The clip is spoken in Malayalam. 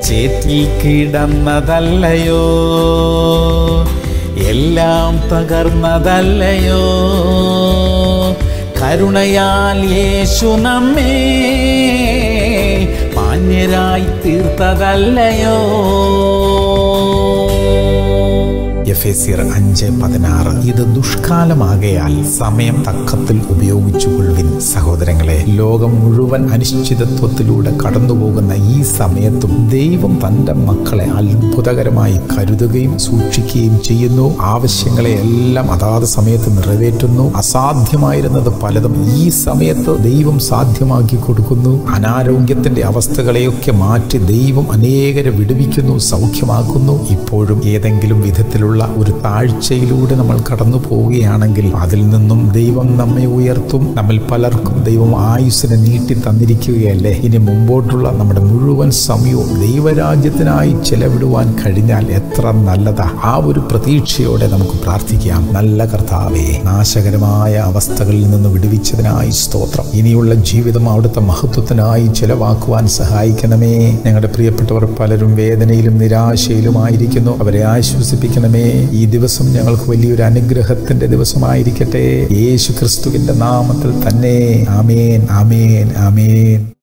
ചേറ്റിൽ കിടന്നതല്ലയോ എല്ലാം തകർന്നതല്ലയോ കരുണയാൽ യേശു നമ്മെ മാന്യരായി തീർത്തതല്ലയോ എഫേസിയർ അഞ്ച് പതിനാറ് ഇത് ദുഷ്കാലമാകയാൽ സമയം തക്കത്തിൽ ഉപയോഗിച്ചുകൊള്ളുവിൻ സഹോദരങ്ങളെ ലോകം മുഴുവൻ അനിശ്ചിതത്വത്തിലൂടെ കടന്നുപോകുന്ന ഈ സമയത്തും ദൈവം തന്റെ മക്കളെ അത്ഭുതകരമായി കരുതുകയും സൂക്ഷിക്കുകയും ചെയ്യുന്നു ആവശ്യങ്ങളെ എല്ലാം അതാത് സമയത്ത് നിറവേറ്റുന്നു അസാധ്യമായിരുന്നത് പലതും ഈ സമയത്ത് ദൈവം സാധ്യമാക്കി കൊടുക്കുന്നു അനാരോഗ്യത്തിന്റെ അവസ്ഥകളെയൊക്കെ മാറ്റി ദൈവം അനേകരെ വിടുവിക്കുന്നു സൗഖ്യമാക്കുന്നു ഇപ്പോഴും ഏതെങ്കിലും വിധത്തിലുള്ള ഒരു താഴ്ചയിലൂടെ നമ്മൾ കടന്നു പോവുകയാണെങ്കിൽ അതിൽ നിന്നും ദൈവം നമ്മെ ഉയർത്തും നമ്മിൽ പലർക്കും ദൈവം ആയുസ്സിനെ നീട്ടി തന്നിരിക്കുകയല്ലേ ഇനി മുമ്പോട്ടുള്ള നമ്മുടെ മുഴുവൻ സമയവും ദൈവരാജ്യത്തിനായി ചെലവിടുവാൻ കഴിഞ്ഞാൽ എത്ര നല്ലതാ ആ ഒരു പ്രതീക്ഷയോടെ നമുക്ക് പ്രാർത്ഥിക്കാം നല്ല കർത്താവേ നാശകരമായ അവസ്ഥകളിൽ നിന്ന് വിടുവിച്ചതിനായി സ്തോത്രം ഇനിയുള്ള ജീവിതം അവിടുത്തെ മഹത്വത്തിനായി ചെലവാക്കുവാൻ സഹായിക്കണമേ ഞങ്ങളുടെ പ്രിയപ്പെട്ടവർ പലരും വേദനയിലും നിരാശയിലുമായിരിക്കുന്നു അവരെ ആശ്വസിപ്പിക്കണമേ ഈ ദിവസം ഞങ്ങൾക്ക് വലിയൊരു അനുഗ്രഹത്തിന്റെ ദിവസമായിരിക്കട്ടെ യേശു ക്രിസ്തുവിന്റെ നാമത്തിൽ തന്നെ ആമേൻ ആമേൻ ആമേൻ